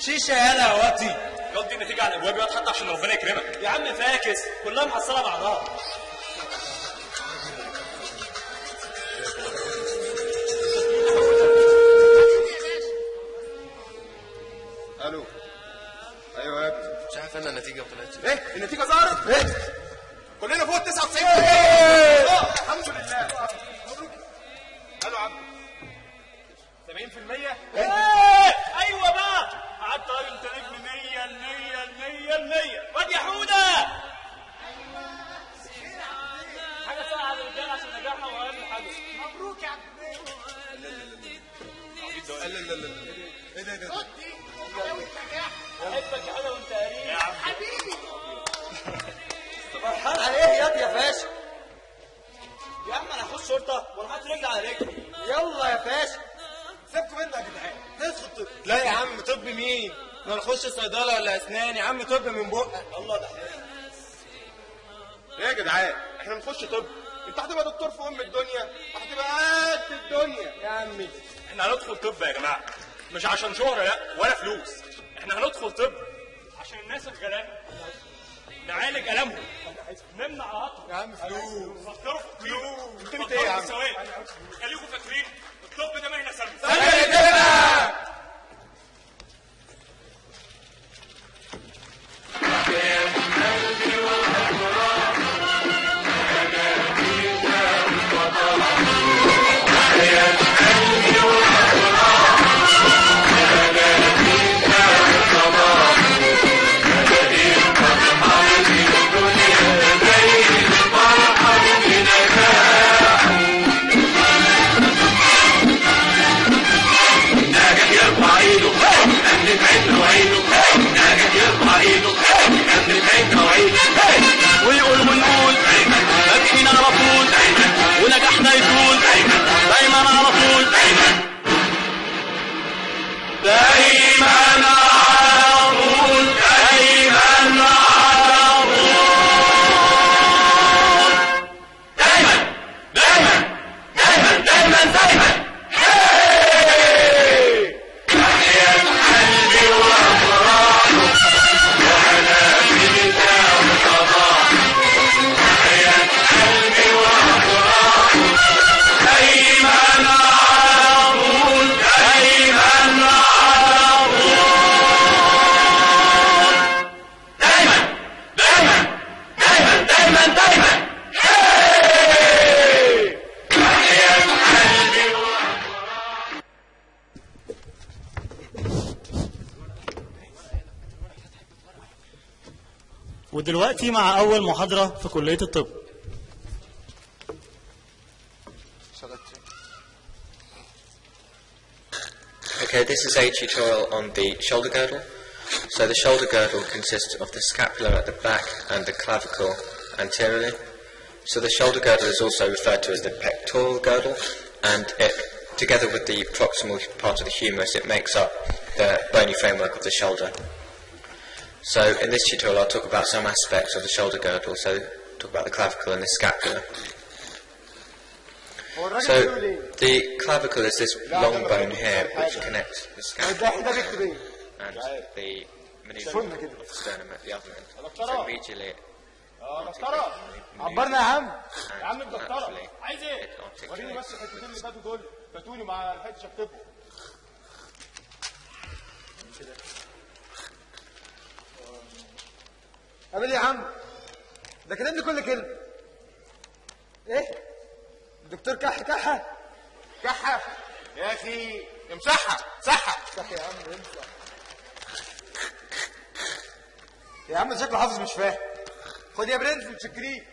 شيشه يالا يا وطي ياض دي النتيجه على الابواب ياض حتى عشان ربنا يكرمك يا عم فاكس كلها محصله بعضها الو ايوه يا ابني مش عارف انا النتيجه ما طلعتش ايه النتيجه ظهرت ايه كلنا فوق 99 آه، الحمد لله مبروك الو يا عم 70% ايوه بقى قعدت اقول انت نجم 100 100 100 100 واد يا حوده حاجه سهله على الرجاله عشان نجاحنا واقل حاجه مبروك يا عم لا لا لا لا ايه ده إيه ده بحبك يا حوده وانت قريب يا عم فرحان على ايه ياض يا فاشل يا عم انا هخش شرطه وانا حاطط رجلي على رجلي يلا يا فاشل سيبكم منها يا جدعان ندخل طب لا يا عم طب مين ما نخش صيدله ولا اسنان يا عم طب من بقك الله ده ايه يا جدعان احنا نخش طب انت هتبقى دكتور في ام الدنيا هتبقى قد الدنيا يا عمي احنا هندخل طب يا جماعه مش عشان شهره لا ولا فلوس احنا هندخل طب عشان الناس الغلابه نعالج الامهم نمنع عطل يا عم فلوس فكروا في الطيور انت ايه يا عم؟ خليكم فاكرين الطب ده مهنه سامه ويقول ونقول فاتحين على طول ونجاحنا يطول دايما على طول دايما على طول دايما على طول دايما دايما دايما دايما دايما دايما دايما ودلوقتي مع اول محاضره في كليه الطب Okay, this is a tutorial on the shoulder girdle. So the shoulder girdle consists of the scapula at the back and the clavicle anteriorly. So the shoulder girdle is also referred to as the pectoral girdle, and it, together with the proximal part of the humerus, it makes up the bony framework of the shoulder. So in this tutorial, I'll talk about some aspects of the shoulder girdle. So talk about the clavicle and the scapula. هو الراجل So بيقول ايه؟ the clavicle is this long bone here which connects the scapula ده ده بيكتب ايه؟ and the maneuver of the sternum at the other end. So medially, اه دكتوره عبرنا يا عم يا عم الدكتوره laterally, عايز ايه؟ it وريني بس articulates. الحتتين اللي فاتوا دول فاتوني مع لحقتش اكتبهم قابل يا عم ده كاتب لي كل كلمه ايه؟ الدكتور كح كحه كحه يا اخي امسحها صحها كح يا عم امسح يا عم شكله حافظ مش فاهم خد يا برنس متشكرين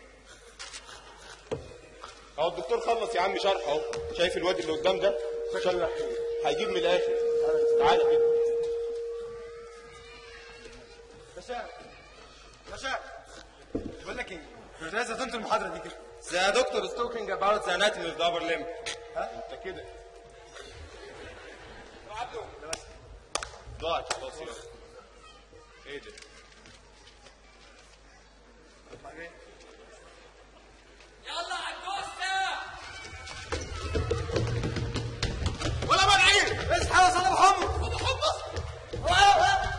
اهو الدكتور خلص يا عم شرح اهو شايف الواد اللي قدام ده شرح هيجيب من الاخر تعالى كده باشا باشا بقول لك ايه مش لازم تنتهي المحاضره دي كده The doctor is talking about the anatomy of the upper limb ها انت كده ضاعت خلاص يلا ايه ده يلا عالجوزة ولا منعين اصحى يا صلاح محمد ابو حمص وقف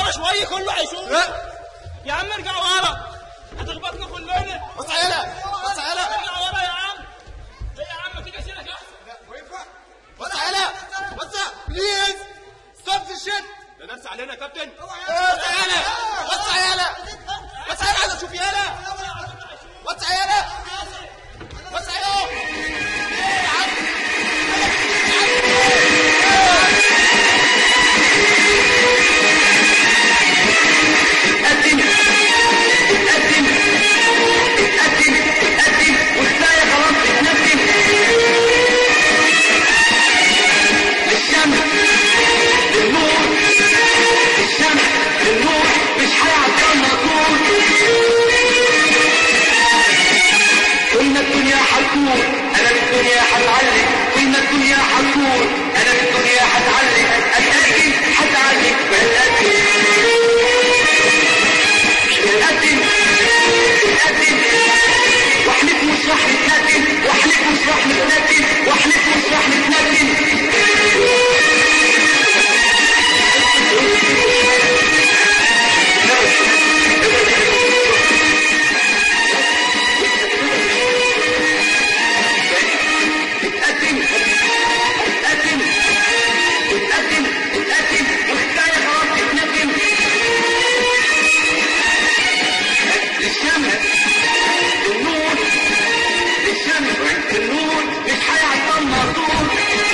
ورا شويه كله هيشوف يا عم ارجع ورا هتخبطنا كلنا بص عيالة بص عيالة ارجع ورا يا عم ايه يا عم كده شيلك احسن بص عيالة بص بليز ستوب ذا شيت ده درس علينا يا كابتن بص عيالة بص عيالة بص عيالة عايز اشوف يالا بص عيالة بص عيالة اتقدم اتقدم اتقدم اتقدم والساية خلاص اتنسم للشمس للنور للشمس للنور مش هيعطلنا طول قلنا الدنيا هتكون انا بالدنيا هتعلم قلنا الدنيا هتكون انا بالدنيا هتعلم اتقدم هتعلم بتقدم نتقدم نتقدم واحلف مش راح نتقدم واحلف مش راح نتقدم واحلف مش راح نتقدم نتقدم نتقدم نتقدم نتقدم والثانية خلاص تتندم للشمس للنور للشمس للنور مش هيعطلنا طول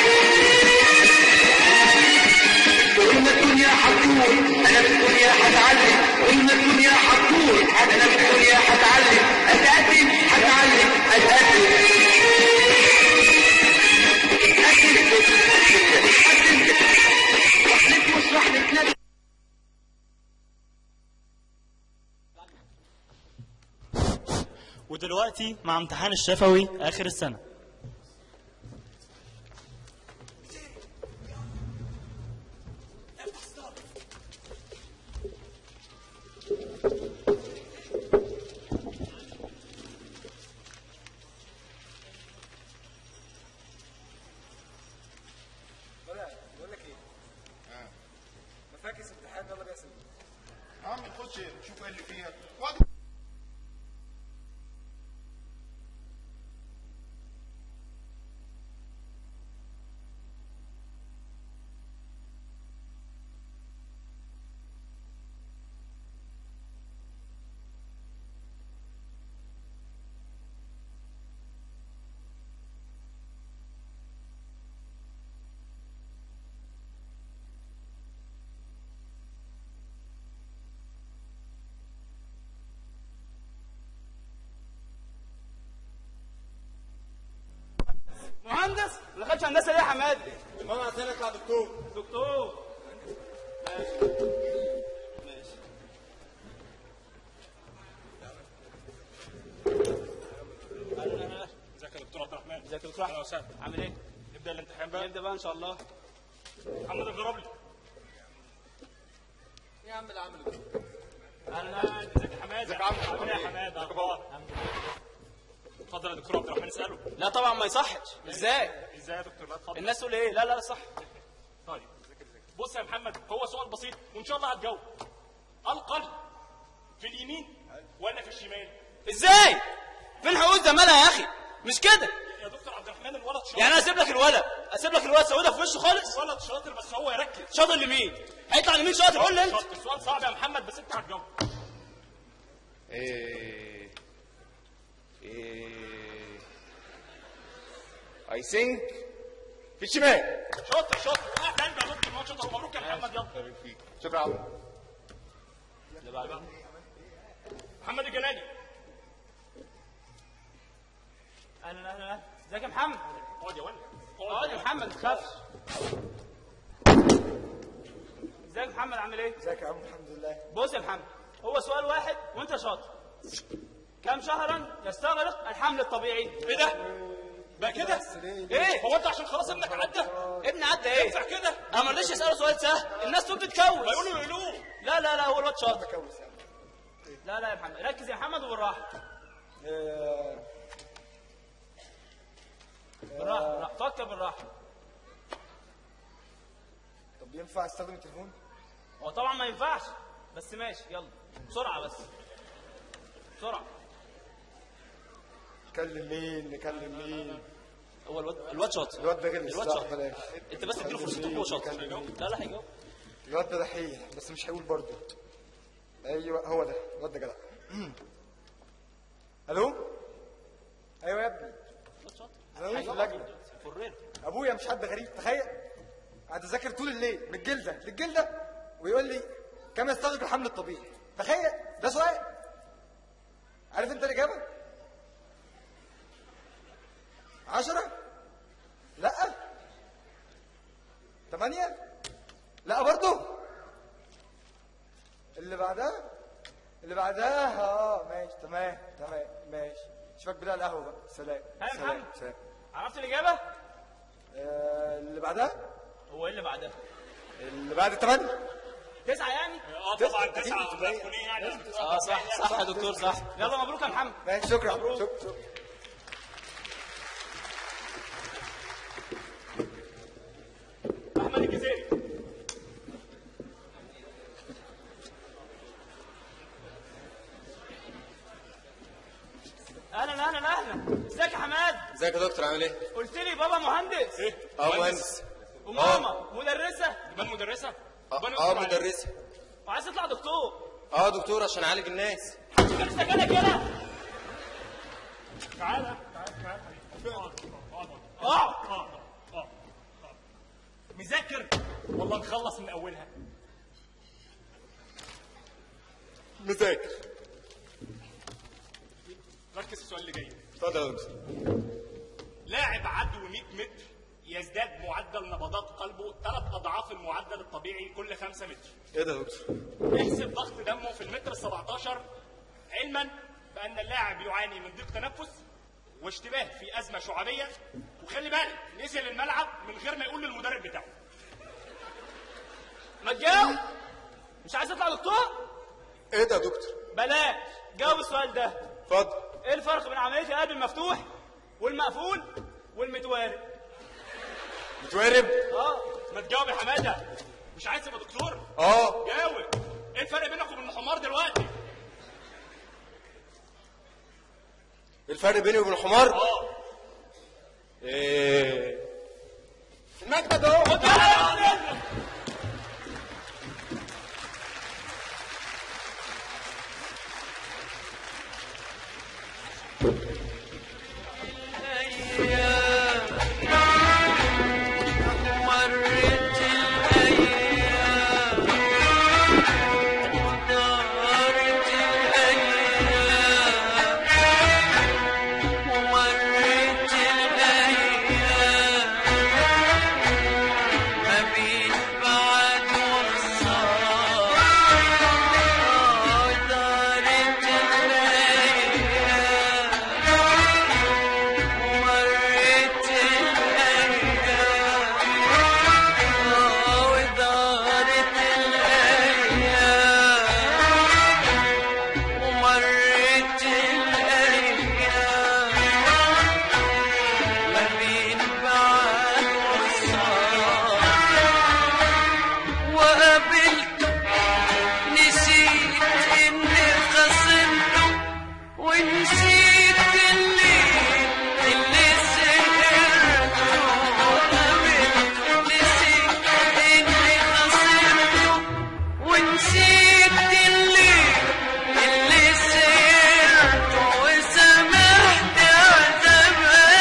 قلنا الدنيا هتكون انا في الدنيا هتعلم قلنا الدنيا هتكون انا في الدنيا هتعلم اتقدم هتعلم اتقدم اتقدم مش راح نتندم ودلوقتي مع امتحان الشفوي آخر السنة بقول لك ايه مفاكس امتحان يلا بيا سيدي يا عم خش شوف ايه اللي فيها وقعد مهندس ما خدش هندسه ليه يا حماد المهم عايزين نطلع دكتور دكتور ازيك يا دكتور عبد الرحمن ازيك يا دكتور اهلا وسهلا عامل ايه نبدا الامتحان بقى نبدا بقى ان شاء الله محمد الغرابلي يا عم اللي عمله ده اهلا ازيك يا حماد ازيك يا عم عامل ايه يا حماد اخبار اتفضل يا دكتور عبد الرحمن اساله لا طبعا ما يصحش ازاي ازاي يا دكتور لا اتفضل الناس تقول ايه لا لا صح طيب بص يا محمد هو سؤال بسيط وان شاء الله هتجاوب القلب في اليمين ولا في الشمال ازاي فين حقوق زمالها يا اخي مش كده يا دكتور عبد الرحمن الولد شاطر يعني انا اسيب لك الولد اسيب لك الولد سودة في وشه خالص الولد شاطر بس هو يركز شاطر لمين هيطلع لمين شاطر قول لي انت شاطر. السؤال صعب يا محمد بس انت هتجاوب ايه ايه اي ثينك في الشمال شاطر شاطر اهلا يا دكتور ما شاطر مبروك يا محمد يلا شكرا يا عم محمد الجلالي اهلا اهلا اهلا ازيك يا محمد اقعد يا ولد اقعد يا محمد ما تخافش ازيك يا محمد عامل ايه ازيك يا عم الحمد لله بص يا محمد هو سؤال واحد وانت شاطر كم شهرا يستغرق الحمل الطبيعي ايه ده بقى كده ايه هو انت عشان خلاص ابنك عدى ابن عدى ايه ينفع كده انا ما رضيتش اساله سؤال سهل الناس تقول تتكوس هيقولوا يقولوه لا لا لا هو الواد شاطر لا لا يا محمد ركز يا محمد وبالراحه بالراحه بالراحه فكر بالراحه طب ينفع استخدم التليفون هو طبعا ما ينفعش بس ماشي يلا بسرعه بس بسرعه نكلم مين نكلم مين هو الواد الواد شاطر الواد ده غلس الواد لا شاطر بلاش انت بس اديله فرصته هو شاطر لا لا هيجاوب الواد ده دحيح بس مش هيقول برضه ايوه هو ده الواد ده جدع الو ايوه يا ابني الواد شاطر زميلي في اللجنه فرير ابويا مش حد غريب تخيل قاعد اذاكر طول الليل من الجلده للجلده ويقول لي كم يستغرق الحمل الطبيعي تخيل ده سؤال عارف انت الاجابه عشرة لا ثمانية لا برضو اللي بعدها اللي بعدها اه ماشي تمام تمام ماشي اشوفك بلا القهوه بقى سلام ها يا سلام محمد؟ سلام عرفت الاجابه آه اللي بعدها هو ايه اللي بعدها اللي بعد الثمانية تسعه يعني اه طبعا تسعه تكون ايه يعني اه صح صح يا دكتور صح يلا مبروك يا محمد ماشي شكرا شكرا شكرا احمد الجزيري اهلا اهلا اهلا ازيك يا حماد ازيك يا دكتور عامل ايه؟ قلت لي بابا مهندس ايه اه مهندس وماما مدرسه بان مدرسه اه بان آه، دكتور علي. مدرسة وعايز تطلع دكتور اه دكتور عشان اعالج الناس لسه كده كده تعالى تعالى تعالى اقعد اقعد اقعد اقعد اقعد مذاكر والله نخلص من اولها مذاكر ركز في السؤال اللي جاي اتفضل يا دكتور لاعب عدو 100 متر يزداد معدل نبضات قلبه ثلاث اضعاف المعدل الطبيعي كل 5 متر ايه ده يا دكتور؟ احسب ضغط دمه في المتر ال 17 علما بان اللاعب يعاني من ضيق تنفس واشتباه في ازمه شعبيه وخلي بالك نزل الملعب من غير ما يقول للمدرب بتاعه ما تجاوب مش عايز تطلع دكتور ايه ده يا دكتور؟ بلاش جاوب السؤال ده اتفضل ايه الفرق بين عمليه القلب المفتوح والمقفول والمتوارب متوارب؟ اه ما تجاوب يا حماده مش عايز تبقى دكتور اه جاوب ايه الفرق بينك وبين الحمار دلوقتي الفرق بيني وبين الحمار؟ اه ايه المكتب اهو وقابلته نسيت اني خسرته ونسيت اللي اللي سهرته وقابلته نسيت اني خسرته ونسيت اللي اللي سهرته وسمحت عذاب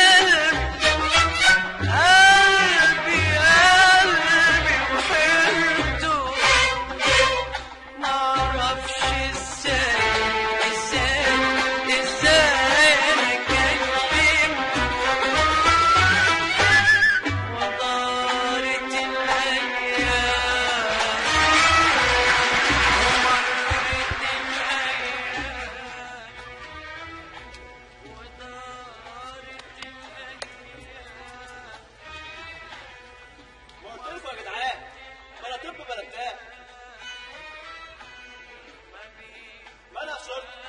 قلبي قلبي وحيرته معرفش ازاي ازاي ازاي انا كلمت وطارت الايام ومرت الايام وطارت الايام قلت لكم يا جدعان بلا طب بلا بتاع مالها شرطه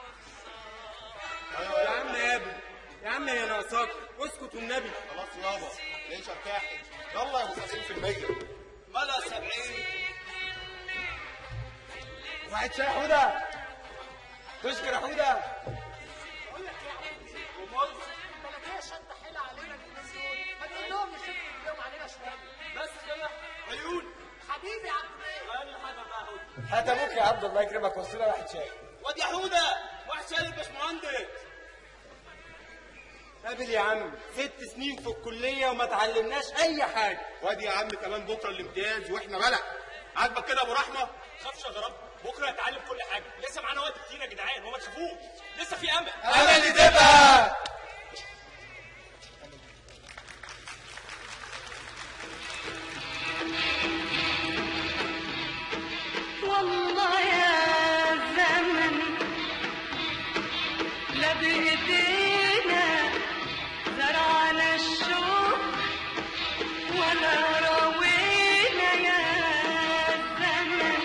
يا عم يا ابني يا عم يا ناقصاك اسكت والنبي خلاص يابا ليش ارتاحي يلا يا ابو 70% مالها سبعين واحد شاي يا حوده تشكر يا حوده عيون حبيبي يا عبد غالي حاجه بقى هود هات ابوك يا عبد الله يكرمك وصلنا واحد شاي واد يا حوده واحد شاي الباشمهندس قابل يا عم ست سنين في الكليه وما تعلمناش اي حاجه وادي يا عم كمان بكره الامتياز واحنا بلع عاجبك كده يا ابو رحمه خافش يا غراب بكره هتعلم كل حاجه لسه معانا وقت كتير يا جدعان وما تخافوش لسه في امل امل تبقى والله يا زمن لا بإيدينا زرعنا الشوق ولا روينا يا زمن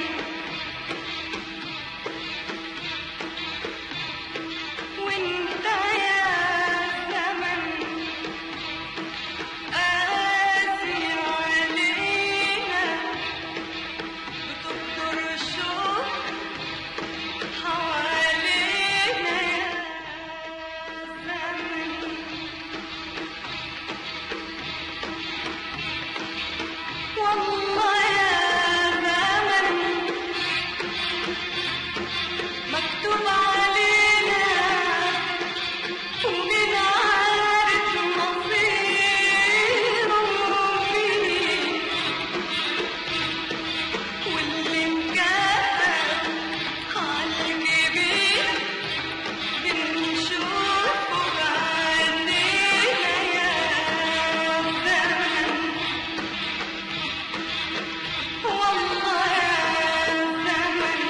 وانت يا زمن قاسي علينا بتبدر الشوق حوالينا يا زمن والله يا زمن مكتوب علينا ومن عارف مصيره فيه واللي مكافئ عالجبين بنشوفه بعينينا يا زمن والله يا زمن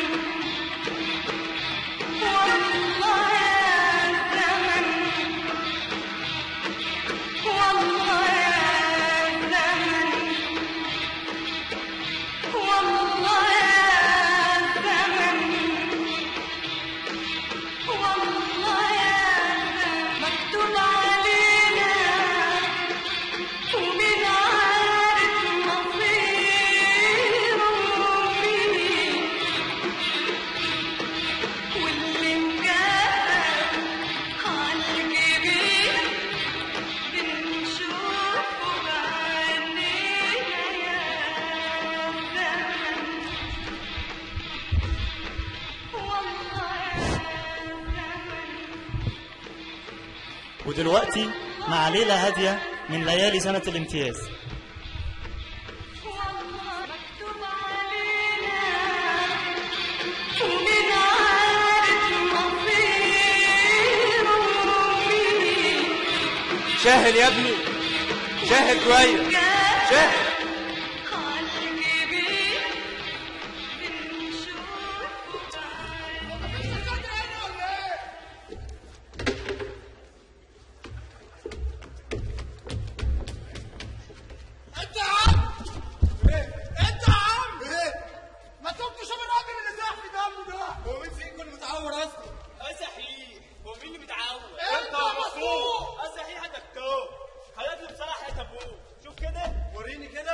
والله يا زمن والله يا زمن والله يا زمن والله يا زمن مكتوب علينا ومن عارف مصيره فيه واللي مكافئ عالجبين بنشوفه بعينينا يا زمن والله يا زمن ودلوقتي مع ليلة هادية من ليالي سنة الامتياز والله مكتوب علينا ومن عارف مصيره فيه شاهد يا ابني شاهد كويس شاهد عالجبين بنشوفه انت يا عم انت يا عم ما تبقوش من الراجل اللي زاح في دمه ده هو مين فيكم اللي متعور اصلا اه صحيح هو مين اللي متعود انت يا مسؤول اه صحيح يا دكتور خلاتني بصراحه يا ابوه شوف كده وريني كده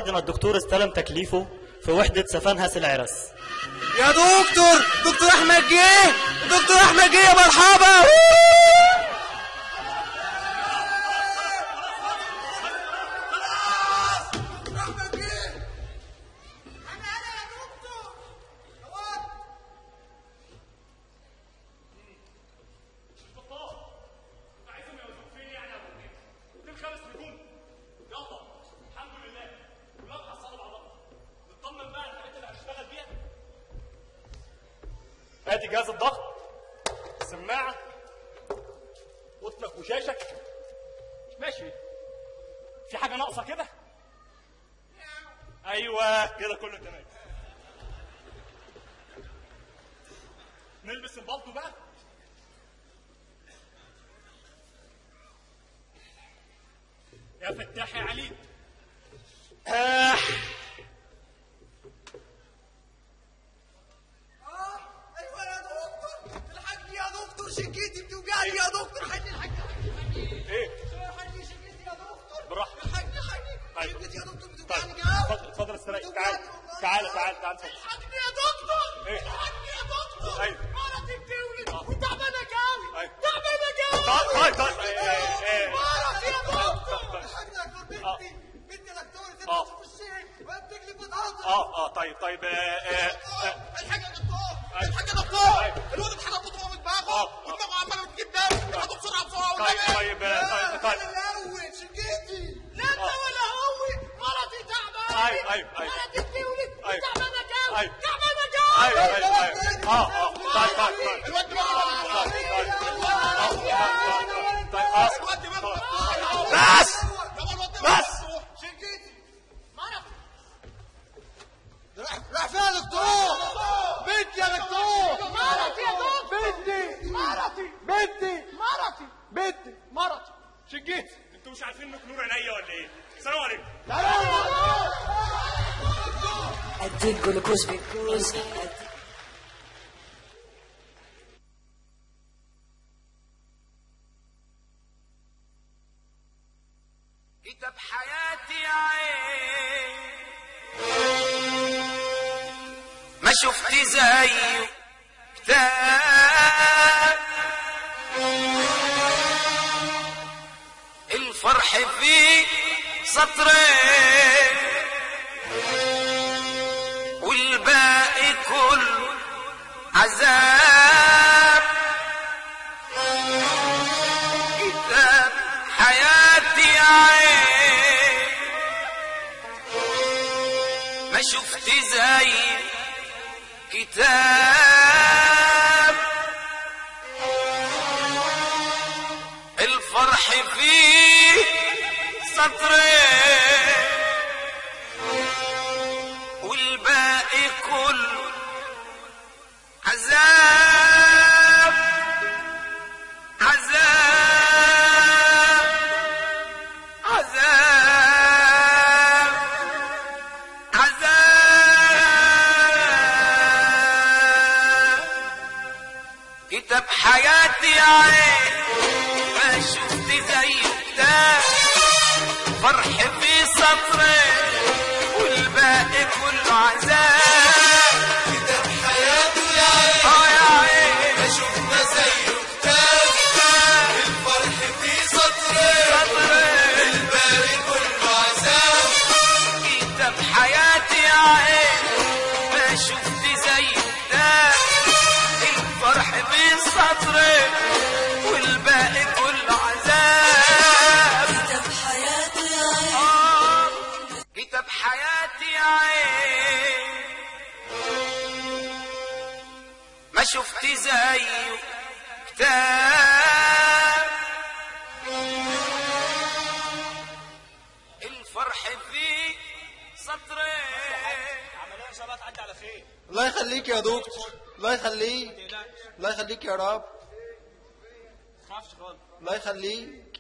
بعد ما الدكتور استلم تكليفه في وحدة سفنهس العرس يا دكتور دكتور احمد جه دكتور احمد جه يا مرحبا عايزهم يوزعوا فين يعني يا ابو النجم؟ دول خمس نجوم يلا الحمد لله كلها محصله بعضها نطمن بقى على الحاجات اللي هنشتغل بيها ادي جهاز الضغط سماعه قطنك وشاشك ماشي في حاجه ناقصه كده ايوه كده كله تمام نلبس البلطو بقى يا فتاح يا علي آه. ايوه يا دكتور الحقني يا دكتور شكيتي بتوجعني يا دكتور حقني الحقني ايه الحقني شكيتي يا دكتور براحتك الحقني الحقني طيب. شكيتي يا دكتور طيب بتوجعني جامد اتفضل اتفضل استريح بتوجعني تعال والله. تعال تعال تعال اتفضل. الحقني يا دكتور ايه؟ الحقني يا دكتور ايوه. مرتي بتولد وتعبانه قوي ايوه. تعبانه قوي طيب طيب طيب ايه ايه ايه مرتي يا دكتور طيب. الحقني يا دكتور اه. بنتي بنتي يا دكتور اه. ست في الشيء وبتجلي بتعضل اه اه طيب طيب آه، آه، آه. الحاجة يا دكتور أيوة. الحاجة يا دكتور أيوة. الواد اتحرك بطوله من دماغه آه. ودماغه عماله بتجيب دم ابعتوا بسرعة بسرعة طيب، والنبي. طيب، آه، طيب، طيب. أنا الأول شقيتي لا أنت آه. ولا هو مرتي تعبانة أيوة، أيوة، أيوة. مرتي بتولد أيوة. تعبانة قوي أيوة. تعبانة قوي ايوه ايوه ايوه اه اه طيب طيب طيب الواد دماغه طيب طيب طيب الواد اه دماغه بس بس شقيتي مرتي راح فين يا دكتور؟ بنتي يا دكتور مرتي يا دكتور بنتي مرتي بنتي مرتي بنتي مرتي شقيت انتوا مش عارفين انك نور عينيا ولا ايه؟ السلام عليكم اديك جلوكوز بالجوز كتاب حياتي يا عين ما شفت زيه كتاب الفرح فيه سطرين والباقي كله عذاب كتاب حياتي يا عين ما شفت زي كتاب الفرح فيه سطرين والباقي كله عذاب عذاب عذاب عذاب كتاب حياتي يا عين ما شفت زي كتاب فرح في سطرين والباقي كله عذاب كتاب حياتي يا عين اه يا عين ما شفنا زيه كتاب الفرح في سطرين الباقي كله عذاب كتاب حياتي يا عين ما شفت زيه كتاب الفرح في سطرين والباقي كله عذاب كتاب حياتي يا عين آه، كتاب حياتي يا عين ما شفت زيه كتاب الفرح فيه سطرين عمليه ان شاء الله تعدي على خير الله يخليك يا دكتور الله يخليك الله يخليك يا رب ما تخافش خالص الله يخليك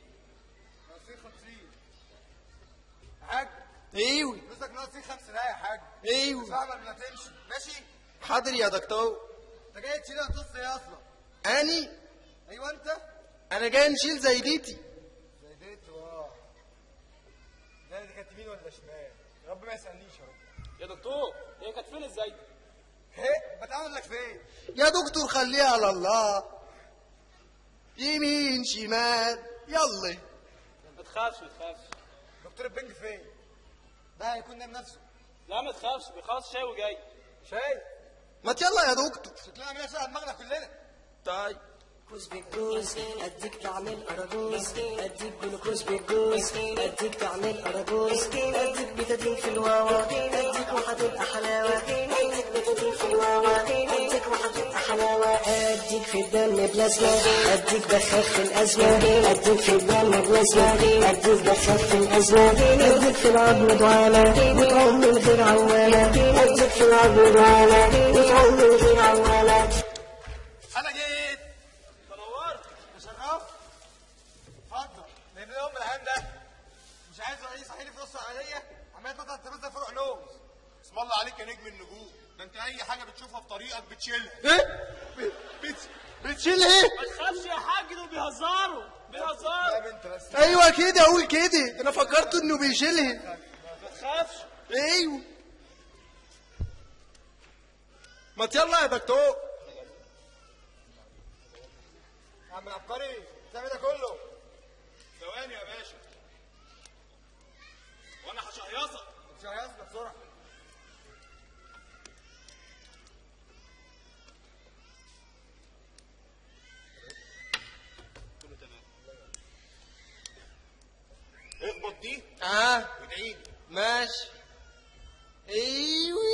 حاج ايوه فلوسك ناقص فيه خمس دقايق يا حاج ايوه صعب قبل ما تمشي ماشي حاضر يا دكتور انت جاي تشيلها تص ايه اصلا اني ايوه انت انا جاي نشيل زي ديتي زي ديت اه ده دي كانت يمين ولا شمال يا رب ما يسالنيش يا رب يا دكتور هي كانت فين ازاي هي بتعمل لك فين يا دكتور خليها على الله يمين شمال يلا ما تخافش ما تخافش دكتور البنج فين ده هيكون نام نفسه لا ما تخافش بيخلص شاي وجاي شاي ما يلا يا دكتور شكلنا عاملين شغل دماغنا كلنا طيب كوز بالجوز اديك تعمل اراجوز اديك جلوكوز بالجوز اديك تعمل اراجوز اديك بتدين في الواوا اديك وهتبقى حلاوه اديك بتدين في الواوا اديك وهتبقى حلاوه اديك في الدم بلازما اديك بخاف في الازمه اديك في الدم بلازما اديك بخاف في الازمه اديك في العظم دعامه وتعوم من غير عوامه اديك في العظم دعامه وتعوم من غير عوامه انا جيت تنورت تشرفت اتفضل لان يوم من الايام ده مش عايز رئيس صحيح في نص العمليه عمال تطلع تبص فروع لوز اسم الله عليك يا نجم النجوم ده انت اي حاجه بتشوفها في طريقك بتشيلها ايه بت- بتشيل ايه ما تخافش يا حاج دول بيهزروا بيهزروا طب انت بس ايوه كده قول كده انا فكرت انه بيشيلها ما تخافش ايوه ما يلا يا دكتور يا عم العبقري بتعمل ده كله ثواني يا باشا وانا هشهيصك مش هيصبح بسرعه اخبط دي اه وادعي لي ماشي ايوه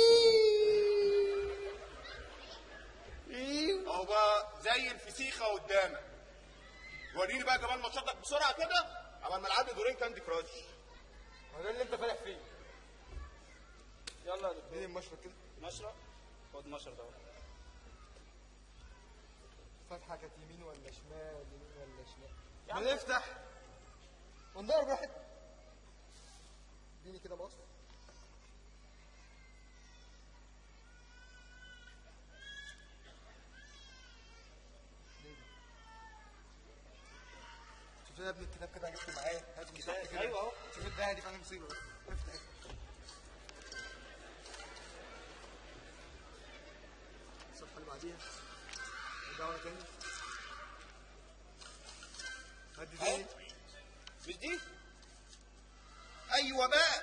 ايوه اهو بقى زي الفسيخه قدامك وريني بقى جمال ماتشاتك بسرعه كده قبل ما العب لي دورين كاندي كراش هو ده اللي انت فالح فيه يلا يا دكتور مين المشرق كده مشرب خد مشرب ده فتحه كانت يمين ولا شمال يمين ولا شمال ما نفتح وندور براحتنا اديني كده بص شوف يا ابني الكتاب كده جبته معايا هات الكتاب كده أيوة أهو. شوف الدهن دي فعلا مصيبه بس. افتح الصفحه اللي بعديها ارجع ورا تاني هدي تاني مش دي ايوه بقى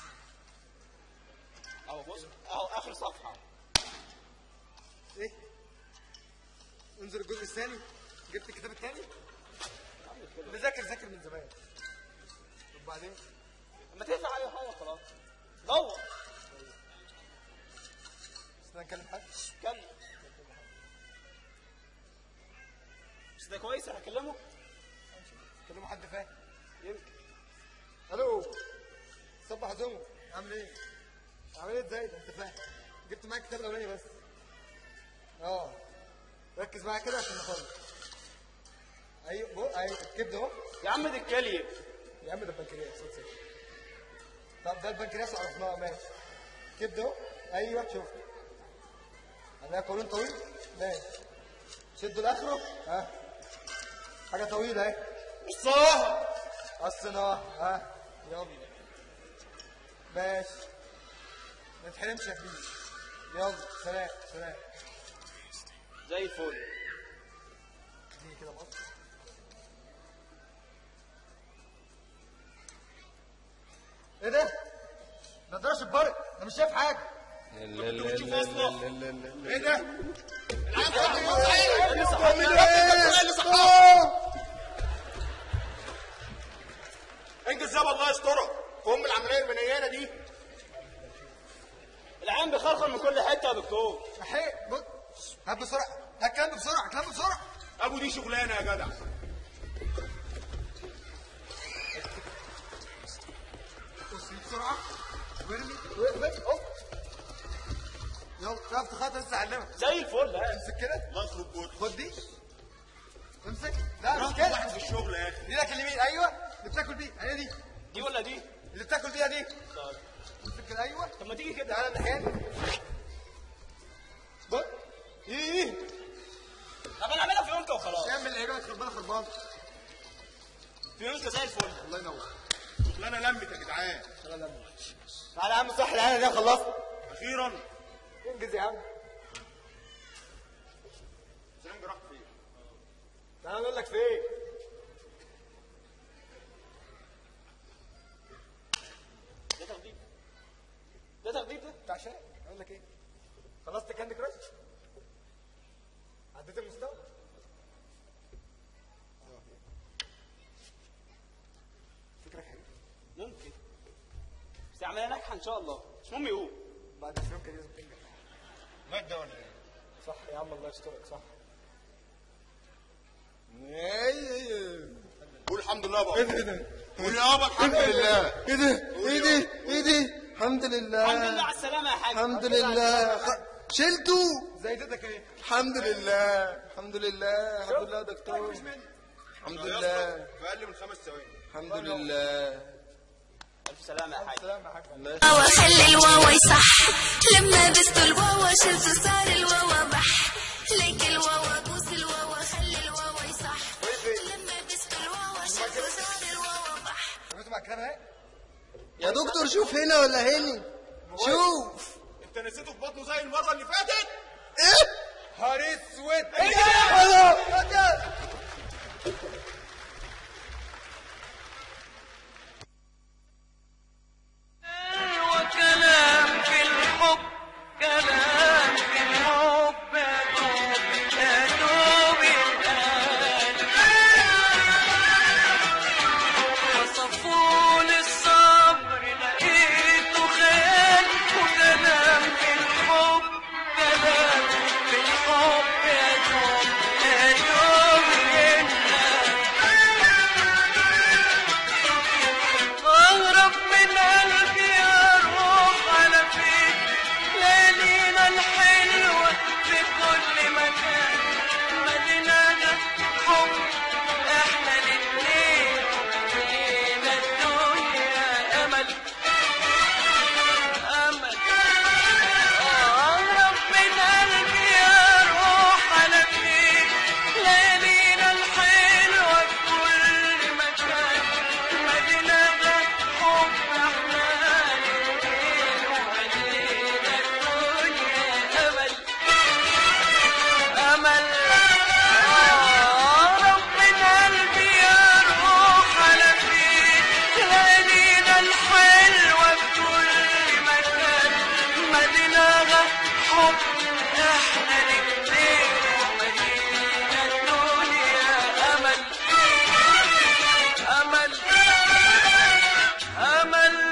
اهو بص اهو اخر صفحه ايه انظر الجزء الثاني جبت الكتاب الثاني بذاكر ذاكر من زمان طب بعدين اما تدفع اي حاجه خلاص دور استنى نكلم حد كمل مش ده كويس انا هكلمه كلموا حد فاهم يمكن الو صبح زمو عامل ايه عامل ايه ازاي ده انت فاهم جبت معاك الكتاب الاولاني بس اه ركز معايا كده عشان نخلص ايوه بو ايوه الكبده اهو يا عم دي الكليه يا عم ده البنكرياس صوت صفر طب ده البنكرياس عرفناه ماشي كبده اهو ايوه شوف عليها قولون طويل ماشي شدوا لاخره ها حاجه طويله اهي قصاها قصناه ها يلا ماشي ما تحرمش يا كبير يلا سلام سلام زي الفل اديني كده مصر ايه ده؟ ده درس البرق انا مش شايف حاجه بتشوف اصلا ايه ده؟ انجز يابا الله يسترك في ام العمليه المنيانه دي العين بيخرخر من كل حته يا دكتور صحيح بص هات بسرعه هات كلام بسرعه كلام بسرعه ابو دي شغلانه يا جدع بص بسرعه وارمي وارمي اوب يلا تعرف تخاطر لسه اعلمك زي الفل ها امسك كده الله يخرب بوتك خد دي امسك لا مش رقم كده واحد في الشغل يا اخي دي لك اليمين ايوه اللي بتاكل بيه هي دي دي ولا دي اللي بتاكل بيها دي طيب امسك كده ايوه طب ما تيجي كده تعالى الناحيه بص ايه طب انا اعملها في يونكا وخلاص اعمل ايه بقى خربانه خربانه في يونكا زي الفل الله ينور شغلانه لمت يا جدعان تعالى يا عم صح العيله دي خلصت اخيرا انجز يا عم زنج راح فين تعالى اقول لك في ايه ده تغضيب ده تغضيب ده بتاع شاي اقول لك ايه خلصت كاندي كراش عديت المستوى فكرك حلو ممكن بس عمليه ناجحه ان شاء الله مش مهم يقول بعد الفيلم كان لازم تنجح مادة ولا ايه؟ صح يا عم الله يسترك صح قول الحمد لله بقى ايه ده ايه ده قول يابا الحمد لله ايه ده ايه ده ايه ده الحمد لله الحمد لله على السلامه يا حاج الحمد لله شلته زي دتك ايه الحمد لله الحمد لله الحمد لله يا دكتور الحمد لله في اقل من خمس ثواني الحمد لله الف سلامه يا حاج سلام يا حاج الله الواوا خلي الواوا يصح لما بست الواوا شلت صار الواوا بح ليك الواوا بوس الواوا خلي الواوا يصح لما بست الواوا شلت صار الواوا بح سمعت مع الكلام اهي يا دكتور شوف هنا ولا هنا شوف انت نسيته في بطنه زي المره اللي فاتت ايه نهار اسود ايه ده وكلام في الحب كلام في الحب يا دوب يتقال وصفون الصبر لقيته خيال وكلام في الحب كلام في الحب يا دوب يا دوب يتقال اهرب من قلبي اروح على فين ليالينا الحلوة في كل مكان مدينة حب احنا الاتنين لينا الدنيا امل امل اهرب من قلبي اروح على فين ليالينا الحلوة في كل مكان مدينة حب احنا الاتنين ومدينة الدنيا امل امل اهرب من قلبي اروح على فين ليالينا الحلوة في كل مكان مدينة حب احنا الاتنين ومدينة الدنيا امل امل امل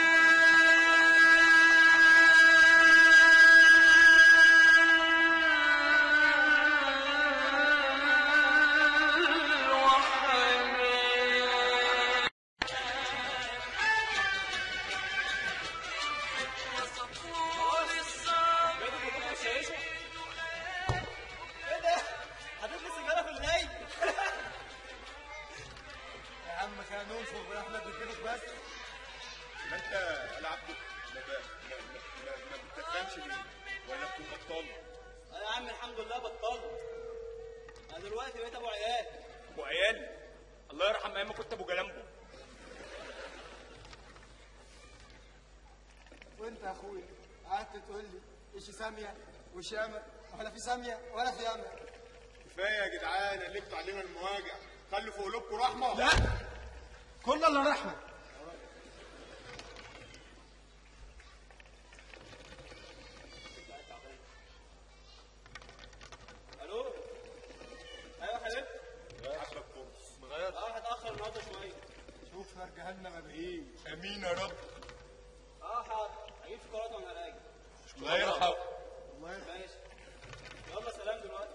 ايه ده حطيت لي سيجاره في الليل يا عم خلينا ننفخ ولا احنا بنتنفخ بس ما انت لعبت ما ب- ما- ما- ما- ما بتفهمش ليه ولا بتكون بطال انا يا عم الحمد لله بطلت انا دلوقتي بقيت ابو عيال ابو عيال الله يرحم ايام ما كنت ابو جلامبو وانت يا اخويا قعدت تقول لي ايش ساميه وش امل ولا في ساميه ولا في امل كفايه يا جدعان قلبتوا علينا المواجع خلوا في قلوبكم رحمه لا كل اللي رحمه الو ايوه يا حبيبي عقلك فرص مغير اه هتاخر النهارده شويه شوف نار جهنم بايه امين يا رب اه حاضر هجيب شوكولاته وانا راجع الله يرحمه ماشي يلا سلام دلوقتي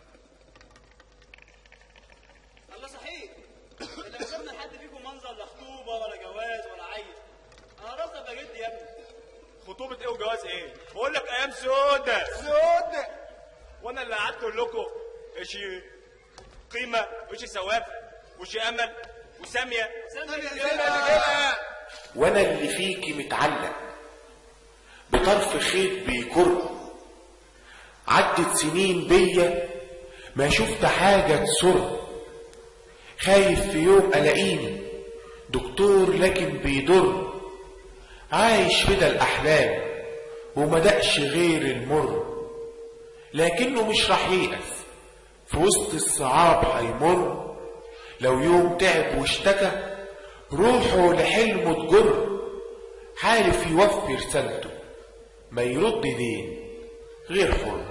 الله صحيح اللي ما شفنا حد فيكم منظر لا خطوبه ولا جواز ولا عيل انا خلاص ابقى جدي يا ابني خطوبه ايه وجواز ايه بقول لك ايام سودة سود وانا اللي قعدت اقول لكم ايش قيمه وايش ثواب وايش امل وساميه وانا اللي فيكي متعلق بطرف خيط بيكر عدت سنين بيا ما شفت حاجة تسر خايف في يوم الاقيني دكتور لكن بيضر عايش فدا الأحلام ومدقش غير المر لكنه مش رح ييأس في وسط الصعاب هيمر لو يوم تعب واشتكى روحه لحلمه تجر حالف يوفي رسالته ما يرد دين غير حر